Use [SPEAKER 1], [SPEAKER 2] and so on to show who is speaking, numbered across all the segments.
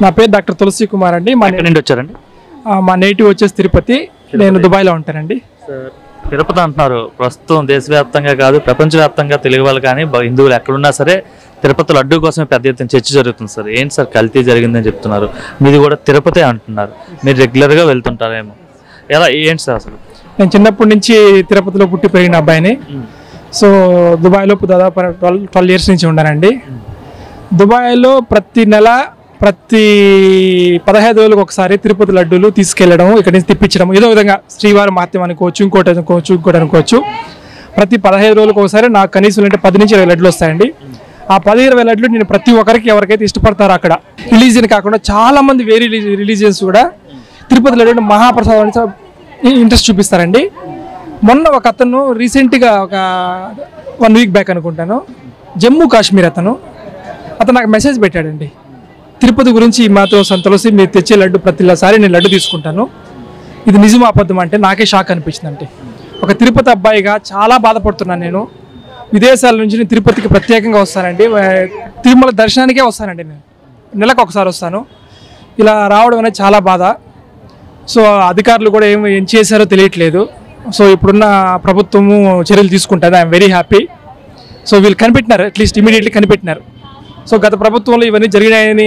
[SPEAKER 1] నా పేరు డాక్టర్ తులసి కుమార్ అండి మా
[SPEAKER 2] ఎక్కడి నుండి వచ్చారండి
[SPEAKER 1] ఆ, మా నేటివ్ వచ్చేసి తిరుపతి నేను దుబాయ్లో ఉంటానండి
[SPEAKER 2] తిరుపతి అంటున్నారు ప్రస్తుతం దేశవ్యాప్తంగా కాదు ప్రపంచవ్యాప్తంగా తెలుగు వాళ్ళు కానీ బ- హిందువులు ఎక్కడున్నా సరే తిరుపతి లడ్డు కోసమే పెద్ద ఎత్తున చర్చ జరుగుతుంది సార్ ఏంటి సార్ కల్తీ జరిగిందని చెప్తున్నారు మీది కూడా తిరుపతి అంటున్నారు మీరు రెగ్యులర్గా వెళ్తుంటారేమో ఎలా ఏంటి సార్ అసలు
[SPEAKER 1] నేను చిన్నప్పటి నుంచి తిరుపతిలో పుట్టి పెరిగిన అబ్బాయిని సో దుబాయ్లో దాదాపు ట్వెల్వ్ ట్వెల్వ్ ఇయర్స్ నుంచి ఉన్నానండి దుబాయ్లో ప్రతి నెల ప్రతి పదహైదు రోజులకు ఒకసారి తిరుపతి లడ్డూలు తీసుకెళ్లడం ఇక్కడి నుంచి తెప్పించడం ఏదో విధంగా శ్రీవారి మహత్యం అనుకోవచ్చు ఇంకోటి అనుకోవచ్చు ఇంకోటి అనుకోవచ్చు ప్రతి పదహైదు రోజులకు ఒకసారి నాకు కనీసం అంటే పది నుంచి ఇరవై లడ్లు వస్తాయండి ఆ పది ఇరవై లడ్లు నేను ప్రతి ఒక్కరికి ఎవరికైతే ఇష్టపడతారో అక్కడ రిలీజియన్ కాకుండా చాలా మంది వేరే రిలీజియన్స్ కూడా తిరుపతి లడ్డు అంటే మహాప్రసాదం అని చాలా ఇంట్రెస్ట్ చూపిస్తారండి మొన్న ఒక అతను రీసెంట్గా ఒక వన్ వీక్ బ్యాక్ అనుకుంటాను జమ్మూ కాశ్మీర్ అతను అతను నాకు మెసేజ్ పెట్టాడండి తిరుపతి గురించి మాతో సంతలోసి మీరు తెచ్చే లడ్డు ప్రతిసారి నేను లడ్డు తీసుకుంటాను ఇది నిజం అబద్ధం అంటే నాకే షాక్ అనిపించింది అంటే ఒక తిరుపతి అబ్బాయిగా చాలా బాధపడుతున్నాను నేను విదేశాల నుంచి నేను తిరుపతికి ప్రత్యేకంగా వస్తానండి ఆ, తిరుమల దర్శనానికే వస్తానండి నేను నెలకు ఒకసారి వస్తాను ఇలా రావడం అనేది చాలా బాధ సో అధికారులు కూడా ఏం ఏం చేశారో తెలియట్లేదు సో ఇప్పుడున్న ప్రభుత్వము చర్యలు తీసుకుంటుంది ఐఎమ్ వెరీ హ్యాపీ సో వీళ్ళు కనిపెట్టినారు అట్లీస్ట్ ఇమీడియట్లీ కనిపెట్టినారు సో గత ప్రభుత్వంలో ఇవన్నీ జరిగినాయని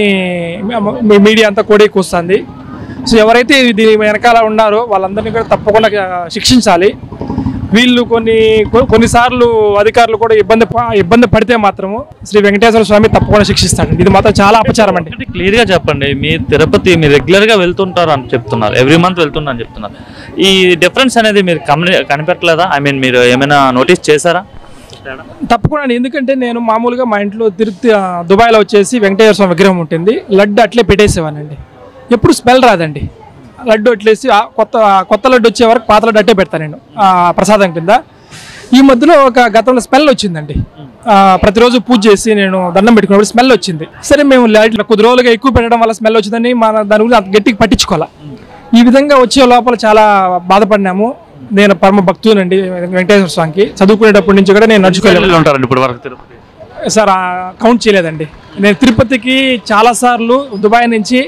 [SPEAKER 1] మీ మీడియా అంతా కూడా వస్తుంది సో ఎవరైతే దీని వెనకాల ఉన్నారో వాళ్ళందరినీ కూడా తప్పకుండా శిక్షించాలి వీళ్ళు కొన్ని కొ- కొన్నిసార్లు అధికారులు కూడా ఇబ్బంది ప- ఇబ్బంది పడితే మాత్రము శ్రీ వెంకటేశ్వర స్వామి తప్పకుండా శిక్షిస్తాడండి ఇది మాత్రం చాలా అపచారం అండి
[SPEAKER 2] ఒకటి క్లియర్గా చెప్పండి మీ తిరుపతి మీరు రెగ్యులర్గా వెళ్తుంటారు అని చెప్తున్నారు ఎవ్రీ మంత్ వెళ్తున్నా అని చెప్తున్నారు ఈ డిఫరెన్స్ అనేది మీరు కమని కనిపెట్టలేదా ఐ మీన్ మీరు ఏమైనా నోటీస్ చేశారా
[SPEAKER 1] తప్పకుండా అండి. ఎందుకంటే నేను మామూలుగా మా ఇంట్లో తిరుపతి ఆ, దుబాయ్లో వచ్చేసి వెంకటేశ్వర స్వామి విగ్రహం ఉంటుంది లడ్డు అట్లే పెట్టేసేవానండి ఎప్పుడు స్మెల్ రాదండి లడ్డు అట్లేసి ఆ కొత్త ఆ కొత్త లడ్డు వచ్చే వరకు పాత లడ్డు అట్టే పెడతాను నేను ఆ, ప్రసాదం కింద ఈ మధ్యలో ఒక గతంలో స్మెల్ వచ్చిందండి ఆ, ప్రతిరోజు పూజ చేసి నేను దండం పెట్టుకున్నప్పుడు స్మెల్ వచ్చింది సరే మేము లైట్ కొద్ది రోజులుగా ఎక్కువ పెట్టడం వల్ల స్మెల్ వచ్చిందని మన దాని గురించి అంత గట్టిగా పట్టించుకోవాలి ఈ విధంగా వచ్చే లోపల చాలా బాధపడినాము నేను పరమ భక్తునండి వెంకటేశ్వర స్వామికి చదువుకునేటప్పటి నుంచి కూడా నేను నడుచుకోలేదు
[SPEAKER 2] వెళ్ళి ఉంటారండి ఇప్పుడు వరకు తిరుపతి
[SPEAKER 1] సార్ ఆ కౌంట్ చేయలేదండి నేను తిరుపతికి చాలాసార్లు దుబాయ్ నుంచి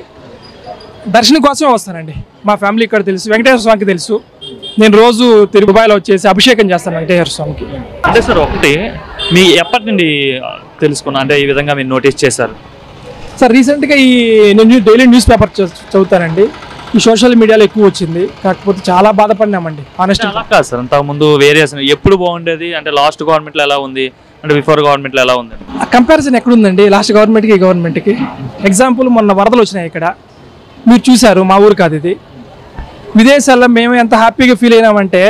[SPEAKER 1] దర్శనం కోసమే వస్తానండి మా ఫ్యామిలీ ఇక్కడ తెలుసు వెంకటేశ్వర స్వామికి తెలుసు నేను రోజు తిరు దుబాయ్లో వచ్చేసి అభిషేకం చేస్తాను వెంకటేశ్వర స్వామికి
[SPEAKER 2] అంటే సార్ ఒకటి మీ ఎప్పటి నుండి తెలుసుకున్నా అంటే ఈ విధంగా మీరు నోటీస్ చేశారు
[SPEAKER 1] సార్ రీసెంట్గా ఈ నేను డైలీ న్యూస్ పేపర్ చదువుతానండి ఈ సోషల్ మీడియాలో ఎక్కువ వచ్చింది కాకపోతే చాలా బాధపడినామండి ఆనెస్ట్
[SPEAKER 2] అలా కాదు సార్ అంతకుముందు వేరియేషన్ ఎప్పుడు బాగుండేది అంటే లాస్ట్ గవర్నమెంట్లో ఎలా ఉంది అంటే బిఫోర్ గవర్నమెంట్లో ఎలా ఉంది
[SPEAKER 1] కంపారిజన్ ఎక్కడుందండి లాస్ట్ గవర్నమెంట్కి ఈ గవర్నమెంట్కి ఎగ్జాంపుల్ మొన్న వరదలు వచ్చినాయి ఇక్కడ మీరు చూశారు మా ఊరు కాదు ఇది విదేశాల్లో మేము ఎంత హ్యాపీగా ఫీల్ అయినామంటే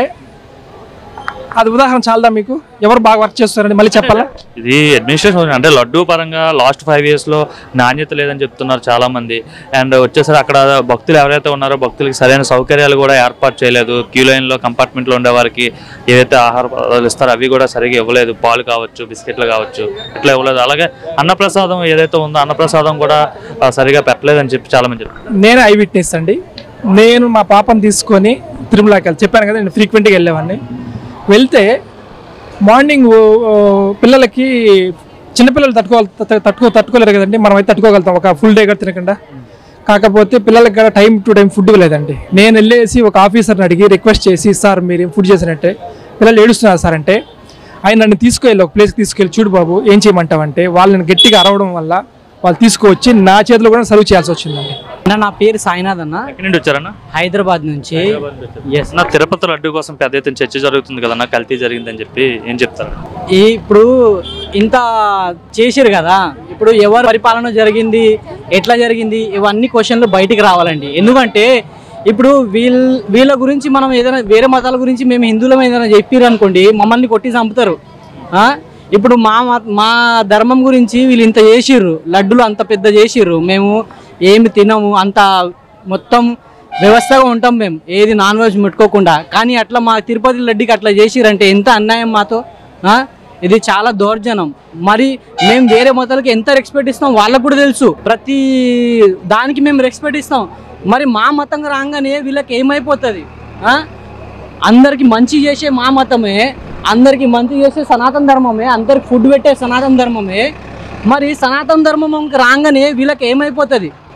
[SPEAKER 1] అది ఉదాహరణ చాలదా మీకు ఎవరు బాగా వర్క్ చేస్తారండి మళ్ళీ చెప్పాలా
[SPEAKER 2] ఇది అడ్మినిస్ట్రేషన్ అంటే లడ్డూ పరంగా లాస్ట్ ఫైవ్ ఇయర్స్లో నాణ్యత లేదని చెప్తున్నారు చాలా మంది అండ్ వచ్చేసరి అక్కడ భక్తులు ఎవరైతే ఉన్నారో భక్తులకి సరైన సౌకర్యాలు కూడా ఏర్పాటు చేయలేదు క్యూ లైన్లో కంపార్ట్మెంట్లో ఉండే వారికి ఏదైతే ఆహార పదార్థాలు ఇస్తారో అవి కూడా సరిగా ఇవ్వలేదు పాలు కావచ్చు బిస్కెట్లు కావచ్చు ఇట్లా ఇవ్వలేదు అలాగే అన్నప్రసాదం ఏదైతే ఉందో అన్నప్రసాదం కూడా ఆ, సరిగా పెట్టలేదని చెప్పి చాలా మంది చెప్తున్నారు
[SPEAKER 1] నేను ఐ విట్నెస్ అండి నేను మా పాపను తీసుకొని తిరుమలకి వెళ్ళి చెప్పాను కదా నేను ఫ్రీక్వెంట్గా వెళ్ళేవాడిని వెళ్తే మార్నింగ్ పిల్లలకి చిన్నపిల్లలు తట్టుకోవాలి తట్టు- తట్టుకో తట్టుకోలేరు కదండి మనం అయితే తట్టుకోగలుగుతాం ఒక ఫుల్ డే కూడా తినకుండా కాకపోతే పిల్లలకి కూడా టైం టు టైం ఫుడ్ లేదండి నేను వెళ్ళేసి ఒక ఆఫీసర్ని అడిగి రిక్వెస్ట్ చేసి సార్ మీరు ఏం ఫుడ్ చేసినట్టే పిల్లలు ఏడుస్తున్నారు సార్ అంటే ఆయన నన్ను తీసుకెళ్ళి ఒక ప్లేస్కి తీసుకెళ్ళి చూడు బాబు ఏం చేయమంటావంటే వాళ్ళని గట్టిగా అరవడం వల్ల వాళ్ళు తీసుకువచ్చి నా చేతిలో కూడా సర్వ్ చేయాల్సి వచ్చిందండి
[SPEAKER 3] అన్న నా పేరు సాయినాథ్ అన్న
[SPEAKER 2] ఎక్కడి నుండి వచ్చారన్నా
[SPEAKER 3] హైదరాబాద్ నుంచి ఎస్
[SPEAKER 2] నా తిరుపతి లడ్డు కోసం పెద్ద ఎత్తున చర్చ జరుగుతుంది కదన్నా కల్తీ జరిగిందని చెప్పి ఏం చెప్తారు
[SPEAKER 3] ఈ ఇప్పుడు ఇంత చేసిరు కదా ఇప్పుడు ఎవరు పరిపాలన జరిగింది ఎట్లా జరిగింది ఇవన్నీ క్వశ్చన్లు బయటికి రావాలండి ఎందుకంటే ఇప్పుడు వీళ్ళ వీళ్ళ గురించి మనం ఏదైనా వేరే మతాల గురించి మేము హిందువులం ఏదైనా చెప్పిర్రు అనుకోండి మమ్మల్ని కొట్టి చంపుతారు ఆ? ఇప్పుడు మా మత- మా ధర్మం గురించి వీళ్ళు ఇంత చేసిర్రు లడ్డులు అంత పెద్ద చేసిర్రు మేము ఏమి తినము అంత మొత్తం వ్యవస్థగా ఉంటాం మేము ఏది నాన్ వెజ్ ముట్టుకోకుండా కానీ అట్లా మా తిరుపతి లడ్డుకి అట్లా చేసిరంటే ఎంత అన్యాయం మాతో ఆ? ఇది చాలా దౌర్జన్యం మరి మేము వేరే మతాలకి ఎంత రెస్పెక్ట్ ఇస్తాం వాళ్ళకు కూడా తెలుసు ప్రతి దానికి మేము రెస్పెక్ట్ ఇస్తాం మరి మా మతంగా రాగానే వీళ్ళకి ఏమైపోతుంది ఆ? అందరికి మంచి చేసే మా మతమే అందరికి మంచి చేసే సనాతన ధర్మమే అందరికి ఫుడ్ పెట్టే సనాతన ధర్మమే మరి సనాతన ధర్మం రాగానే వీళ్ళకి ఏమైపోతుంది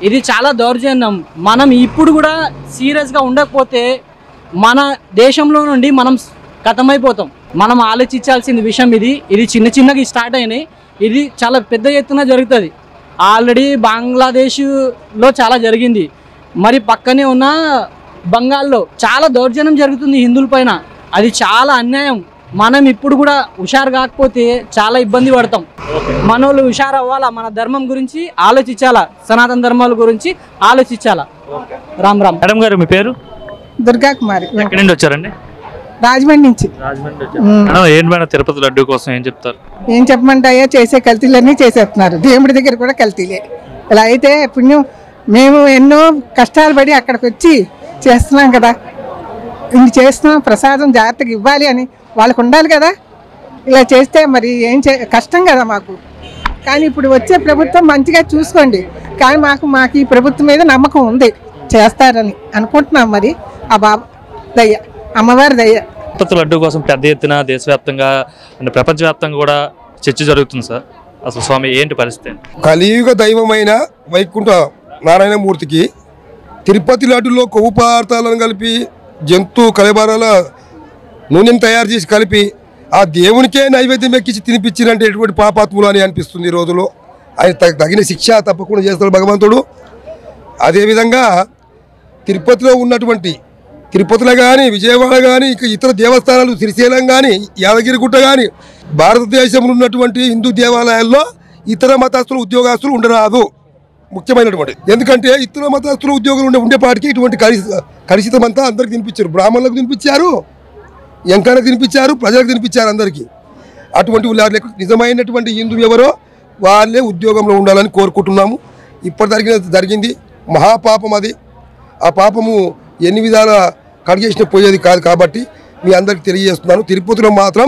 [SPEAKER 3] ఇది చాలా దౌర్జన్యం మనం ఇప్పుడు కూడా సీరియస్గా ఉండకపోతే మన దేశంలో నుండి మనం కథమైపోతాం మనం ఆలోచించాల్సిన విషయం ఇది ఇది చిన్న చిన్నగా స్టార్ట్ అయినాయి ఇది చాలా పెద్ద ఎత్తున జరుగుతుంది ఆల్రెడీ బంగ్లాదేశ్లో చాలా జరిగింది మరి పక్కనే ఉన్న బంగాల్లో చాలా దౌర్జన్యం జరుగుతుంది హిందువుల పైన అది చాలా అన్యాయం మనం ఇప్పుడు కూడా హుషారు కాకపోతే చాలా ఇబ్బంది పడతాం మనోళ్ళు హుషారు అవ్వాలా మన ధర్మం గురించి ఆలోచించాలా సనాతన ధర్మాల గురించి ఆలోచించాలా రామ్ రామ్
[SPEAKER 2] మేడం గారు మీ పేరు
[SPEAKER 4] దుర్గా కుమారి
[SPEAKER 2] ఎక్కడి నుండి వచ్చారండి
[SPEAKER 4] రాజమండ్రి నుంచి
[SPEAKER 2] రాజమండ్రి మేడం ఏంటి మేడం తిరుపతి లడ్డు కోసం ఏం చెప్తారు
[SPEAKER 4] ఏం చెప్పమంటాయో చేసే కల్తీలన్నీ చేసేస్తున్నారు దేవుడి దగ్గర కూడా కల్తీలే ఇలా అయితే పుణ్యం మేము ఎన్నో కష్టాలు పడి అక్కడికి వచ్చి చేస్తున్నాం కదా ఇన్ని చేస్తున్నాం ప్రసాదం జాగ్రత్తగా ఇవ్వాలి అని వాళ్ళకు ఉండాలి కదా ఇలా చేస్తే మరి ఏం చే కష్టం కదా మాకు కానీ ఇప్పుడు వచ్చే ప్రభుత్వం మంచిగా చూసుకోండి కానీ మాకు మాకు ఈ ప్రభుత్వం మీద నమ్మకం ఉంది చేస్తారని అనుకుంటున్నాం మరి ఆ బాబా దయ్య అమ్మవారి దయ్య
[SPEAKER 2] తిరుపతి లడ్డు కోసం పెద్ద ఎత్తున దేశవ్యాప్తంగా అండ్ ప్రపంచవ్యాప్తంగా కూడా చర్చ జరుగుతుంది సార్ అసలు స్వామి ఏంటి పరిస్థితి
[SPEAKER 5] కలియుగ దైవమైన వైకుంఠ నారాయణమూర్తికి తిరుపతి లడ్డులో కొవ్వు పదార్థాలను కలిపి జంతు కలబారాల నూనెను తయారు చేసి కలిపి ఆ దేవునికే నైవేద్యం ఎక్కించి తినిపించినంటే ఎటువంటి పాపాత్ములు అని అనిపిస్తుంది ఈ రోజులో ఆయన తగ- తగిన శిక్ష తప్పకుండా చేస్తాడు భగవంతుడు అదేవిధంగా తిరుపతిలో ఉన్నటువంటి తిరుపతిలో కానీ విజయవాడ కానీ ఇంకా ఇతర దేవస్థానాలు శ్రీశైలం కానీ యాదగిరిగుట్ట కానీ భారతదేశంలో ఉన్నటువంటి హిందూ దేవాలయాల్లో ఇతర మతస్థులు ఉద్యోగస్తులు ఉండరాదు ముఖ్యమైనటువంటి ఎందుకంటే ఇతర మతస్థులు ఉద్యోగులు ఉండే ఉండేపాటికి ఇటువంటి కలుషి కలుషితం అంతా అందరికి తినిపించారు బ్రాహ్మణులకు తినిపించారు ఎంకాలకు తినిపించారు ప్రజలకు తినిపించారు అందరికీ అటువంటి వాళ్ళకు నిజమైనటువంటి హిందూ ఎవరో వాళ్ళే ఉద్యోగంలో ఉండాలని కోరుకుంటున్నాము ఇప్పటి జరిగిన జరిగింది మహాపాపం అది ఆ పాపము ఎన్ని విధాల కడిగేసిన పోయేది కాదు కాబట్టి మీ అందరికి తెలియజేస్తున్నాను తిరుపతిలో మాత్రం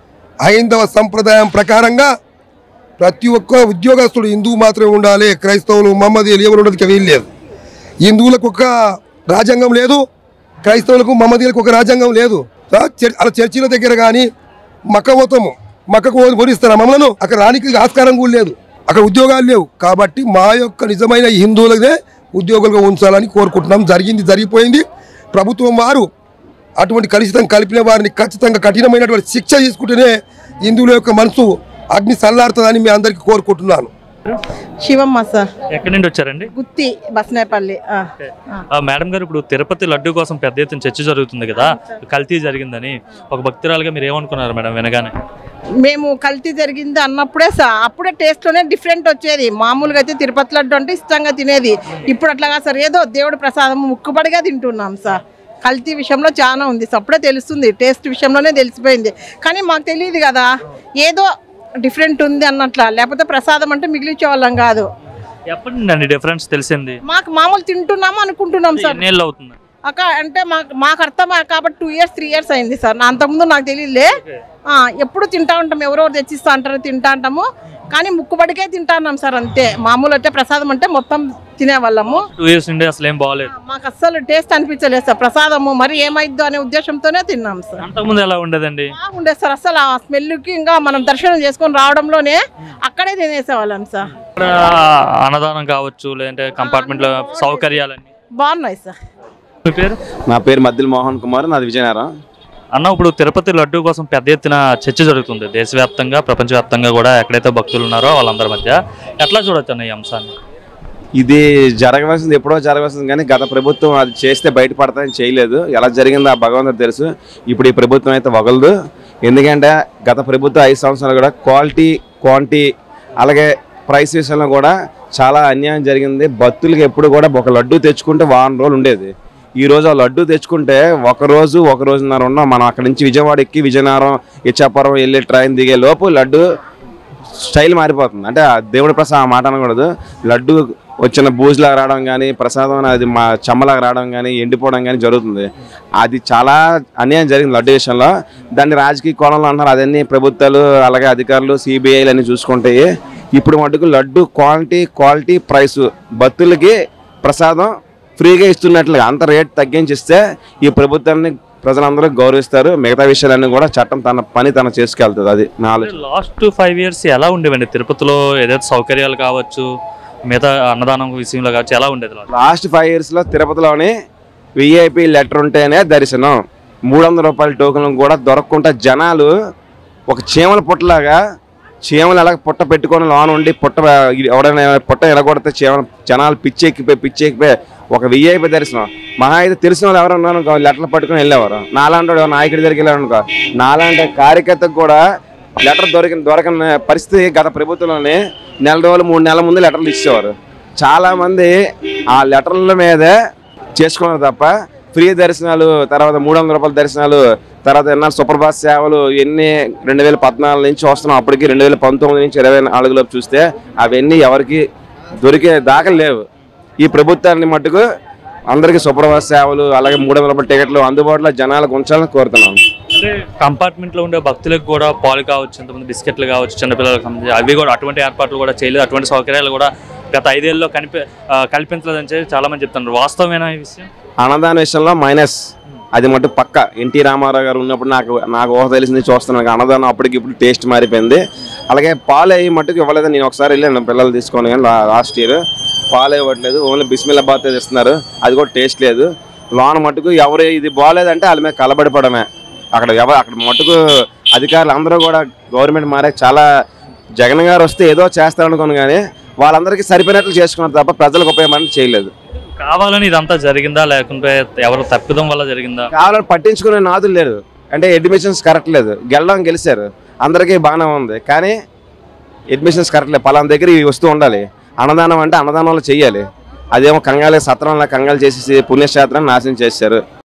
[SPEAKER 5] హైందవ సంప్రదాయం ప్రకారంగా ప్రతి ఒక్క ఉద్యోగస్తుడు హిందువు మాత్రమే ఉండాలి క్రైస్తవులు మమ్మదీయులు ఎవరు ఉండడానికి వీల్లేదు హిందువులకు ఒక రాజ్యాంగం లేదు క్రైస్తవులకు మమ్మదీయులకు ఒక రాజ్యాంగం లేదు ఆ చర్- అలా చర్చిల దగ్గర కానీ మక్క మొత్తము మక్కకు ఓడిస్తారు మమ్మలను అక్కడ రానికి ఆస్కారం కూడా లేదు అక్కడ ఉద్యోగాలు లేవు కాబట్టి మా యొక్క నిజమైన హిందువులనే ఉద్యోగులుగా ఉంచాలని కోరుకుంటున్నాం జరిగింది జరిగిపోయింది ప్రభుత్వం వారు అటువంటి కలుషితం కలిపిన వారిని ఖచ్చితంగా కఠినమైనటువంటి శిక్ష తీసుకుంటేనే హిందువుల యొక్క మనసు అగ్ని చల్లారుతుందని మీ అందరికీ కోరుకుంటున్నాను
[SPEAKER 6] శివమ్మ సార్
[SPEAKER 2] ఎక్కడి నుండి వచ్చారండి
[SPEAKER 6] గుత్తి బస్నేపల్లి ఆ.
[SPEAKER 2] ఆ, మేడం గారు ఇప్పుడు తిరుపతి లడ్డు కోసం పెద్ద ఎత్తున చర్చ జరుగుతుంది కదా కల్తీ జరిగిందని ఒక భక్తురాలుగా మీరు ఏమనుకున్నారు మేడం వినగానే
[SPEAKER 6] మేము కల్తీ జరిగింది అన్నప్పుడే సా అప్పుడే టేస్ట్లోనే డిఫరెంట్ వచ్చేది మామూలుగా అయితే తిరుపతి లడ్డు అంటే ఇష్టంగా తినేది ఇప్పుడు అట్లాగా సార్ ఏదో దేవుడి ప్రసాదం ముక్కుబడిగా తింటున్నాం సార్ కల్తీ విషయంలో చాలా ఉంది సార్ అప్పుడే తెలుస్తుంది టేస్ట్ విషయంలోనే తెలిసిపోయింది కానీ మాకు తెలియదు కదా ఏదో డిఫరెంట్ ఉంది అన్నట్ల లేకపోతే ప్రసాదం అంటే మిగిలించే వాళ్ళం కాదు
[SPEAKER 2] ఎప్పటి నుండి అండి డిఫరెన్స్ తెలిసింది
[SPEAKER 6] మాకు మామూలు తింటున్నాము అనుకుంటున్నాం సార్
[SPEAKER 2] ఎన్నేళ్ళు అవుతుంది
[SPEAKER 6] అక్క అంటే మాకు మాకు అర్థం కాబట్టి టూ ఇయర్స్ త్రీ ఇయర్స్ అయింది సార్ నా అంతకుముందు నాకు తెలియలే ఆ, ఎప్పుడు తింటా ఉంటాం ఎవరెవరు తెచ్చిస్తా అంటారో తింటా అంటాము కానీ ముక్కుబడికే తింటాన్నాం సార్ అంతే మామూలు అంటే ప్రసాదం అంటే మొత్తం తినేవాళ్ళము
[SPEAKER 2] టూ ఇయర్స్ నుండి అసలు ఏం బాగాలేదు
[SPEAKER 6] మాకు అస్సలు టేస్ట్ అనిపించలేదు సార్ ప్రసాదము మరి ఏమైద్దో అనే ఉద్దేశంతోనే తిన్నాం సార్
[SPEAKER 2] అంతకుముందు ఎలా ఉండేదండి
[SPEAKER 6] బాగుండే సార్ అసలు ఆ స్మెల్కి ఇంకా మనం దర్శనం చేసుకొని రావడంలోనే అక్కడే తినేసేవాళ్ళం సార్
[SPEAKER 2] ఇక్కడ అన్నదానం కావచ్చు లేదంటే కంపార్ట్మెంట్ లో సౌకర్యాలన్నీ
[SPEAKER 6] బాగున్నాయి సార్
[SPEAKER 2] మీ పేరు
[SPEAKER 7] నా పేరు మద్దిల మోహన్ కుమార్ నాది విజయనగరం
[SPEAKER 2] అన్న ఇప్పుడు తిరుపతి లడ్డు కోసం పెద్ద ఎత్తున చర్చ జరుగుతుంది దేశవ్యాప్తంగా ప్రపంచవ్యాప్తంగా కూడా ఎక్కడైతే భక్తులు ఉన్నారో వాళ్ళందరి మధ్య ఎట్లా చూడొచ్చు అన్న ఈ అంశాన్ని
[SPEAKER 7] ఇది జరగవలసింది ఎప్పుడో జరగవలసింది కానీ గత ప్రభుత్వం అది చేస్తే బయటపడతాయని చేయలేదు ఎలా జరిగిందో ఆ భగవంతుడు తెలుసు ఇప్పుడు ఈ ప్రభుత్వం అయితే వగలదు ఎందుకంటే గత ప్రభుత్వం ఐదు సంవత్సరాలు కూడా క్వాలిటీ క్వాంటిటీ అలాగే ప్రైస్ విషయంలో కూడా చాలా అన్యాయం జరిగింది భక్తులకి ఎప్పుడు కూడా ఒక లడ్డు తెచ్చుకుంటే వారం రోజులు ఉండేది ఈ రోజు ఆ లడ్డు తెచ్చుకుంటే ఒక రోజు ఒక రోజున్నర ఉన్నాం మనం అక్కడి నుంచి విజయవాడ ఎక్కి విజయనగరం ఇచ్చాపురం వెళ్ళి ట్రైన్ దిగే లోపు లడ్డు స్టైల్ మారిపోతుంది అంటే ఆ దేవుడి ప్రసాదం ఆ మాట అనకూడదు లడ్డు వచ్చిన బూజులాగా రావడం కానీ ప్రసాదం అది మా చెమ్మలాగా రావడం కానీ ఎండిపోవడం కానీ జరుగుతుంది అది చాలా అన్యాయం జరిగింది లడ్డు విషయంలో దాన్ని రాజకీయ కోణంలో అంటున్నారు అదన్నీ ప్రభుత్వాలు అలాగే అధికారులు సిబిఐలు అన్ని చూసుకుంటాయి ఇప్పుడు మటుకు లడ్డు క్వాలిటీ క్వాలిటీ ప్రైస్ భక్తులకి ప్రసాదం ఫ్రీగా ఇస్తున్నట్లుగా అంత రేట్ తగ్గించి ఇస్తే ఈ ప్రభుత్వాన్ని ప్రజలందరూ గౌరవిస్తారు మిగతా విషయాలన్నీ కూడా చట్టం తన పని తన చేసుకెళ్తుంది అది నా ఆలోచన
[SPEAKER 2] లాస్ట్ ఫైవ్ ఇయర్స్ ఎలా ఉండేవండి తిరుపతిలో ఏదైతే సౌకర్యాలు కావచ్చు మిగతా అన్నదానం విషయంలో కావచ్చు ఎలా ఉండేది last?
[SPEAKER 7] లాస్ట్ ఫైవ్ ఇయర్స్లో తిరుపతిలోని విఐపి లెటర్ ఉంటేనే దర్శనం మూడు వందల రూపాయల టోకెన్లు కూడా దొరకకుండా జనాలు ఒక చీమల పుట్టలాగా చీమలు ఎలా పుట్ట పెట్టుకొని లోన ఉండి పుట్ట ఎవడైనా పుట్ట ఎలగొడితే చీమల జనాలు పిచ్చెక్కిపోయి పిచ్చెక్కిపోయి ఒక విఐపి దర్శనం మహా అయితే తెలిసిన వాళ్ళు ఎవరు ఉన్నారు అనుకో లెటర్లు పట్టుకొని వెళ్ళేవారు నాలాంటి వాడు నాయకుడి దగ్గరికి వెళ్ళారు అనుకో నాలాంటి కార్యకర్తకు కూడా లెటర్ దొరికిన దొరకని పరిస్థితి గత ప్రభుత్వంలోనే నెల రోజులు మూడు నెలల ముందు లెటర్లు ఇచ్చేవారు చాలా మంది ఆ లెటర్ల మీదే చేసుకున్నారు తప్ప ఫ్రీ దర్శనాలు తర్వాత మూడు వందల రూపాయల దర్శనాలు తర్వాత ఎన్నాళ్ళు సూపర్ బాస్ సేవలు ఎన్ని రెండు వేల పద్నాలుగు నుంచి వస్తున్నాం అప్పటికి రెండు వేల పంతొమ్మిది నుంచి ఇరవై నాలుగులోపు చూస్తే అవన్నీ ఎవరికి దొరికే దాఖలు లేవు ఈ ప్రభుత్వాన్ని మట్టుకు అందరికీ సూపర్ బాస్ సేవలు అలాగే మూడు వందల రూపాయల టికెట్లు అందుబాటులో జనాలకు ఉంచాలని కోరుతున్నాను
[SPEAKER 2] అంటే కంపార్ట్మెంట్ లో ఉండే భక్తులకు కూడా పాలు కావచ్చు ఇంతమంది బిస్కెట్లు కావచ్చు చిన్నపిల్లలకు సంబంధించి అవి కూడా అటువంటి ఏర్పాట్లు కూడా చేయలేదు అటువంటి సౌకర్యాలు కూడా గత ఐదేళ్ళలో కనిపి ఆ, కల్పించలేదని చెప్పి చాలా మంది చెప్తున్నారు వాస్తవమేనా ఈ విషయం
[SPEAKER 7] అన్నదాన విషయంలో మైనస్ అది మటు పక్క ఎన్టీ రామారావు గారు ఉన్నప్పుడు నాకు నాకు ఊహ తెలిసింది చూస్తున్నాను అన్నదానం అప్పటికి ఇప్పుడు టేస్ట్ మారిపోయింది అలాగే పాలు అయ్యి మట్టుకు ఇవ్వలేదు నేను ఒకసారి వెళ్ళాను పిల్లలు తీసుకొని కానీ లాస్ట్ ఇయర్ పాలు ఇవ్వట్లేదు ఓన్లీ బిస్మిల్లాబాద్ ఇస్తున్నారు అది కూడా టేస్ట్ లేదు లోన మట్టుకు ఎవరు ఇది బాగాలేదంటే వాళ్ళ మీద కలబడిపోవడమే అక్కడ ఎవరు అక్కడ మట్టుకు అధికారులు అందరూ కూడా గవర్నమెంట్ మారే చాలా జగన్ గారు వస్తే ఏదో చేస్తారనుకోను కానీ వాళ్ళందరికీ సరిపోయినట్లు చేసుకున్నారు తప్ప ప్రజలకు ఉపయోగపడి చేయలేదు
[SPEAKER 2] కావాలని ఇదంతా జరిగిందా లేకుంటే ఎవరు తప్పిదం వల్ల జరిగిందా
[SPEAKER 7] కావాలని పట్టించుకునే నాదులు లేరు అంటే అడ్మిషన్స్ కరెక్ట్ లేదు గెలడం గెలిచారు అందరికీ బాగానే ఉంది కానీ అడ్మిషన్స్ కరెక్ట్ లేదు పలానా దగ్గర ఇవి వస్తూ ఉండాలి అన్నదానం అంటే అన్నదానంలో చెయ్యాలి అదేమో కంగాలి సత్రంలో కంగాలు చేసేసి పుణ్యక్షేత్రాన్ని నాశనం చేశారు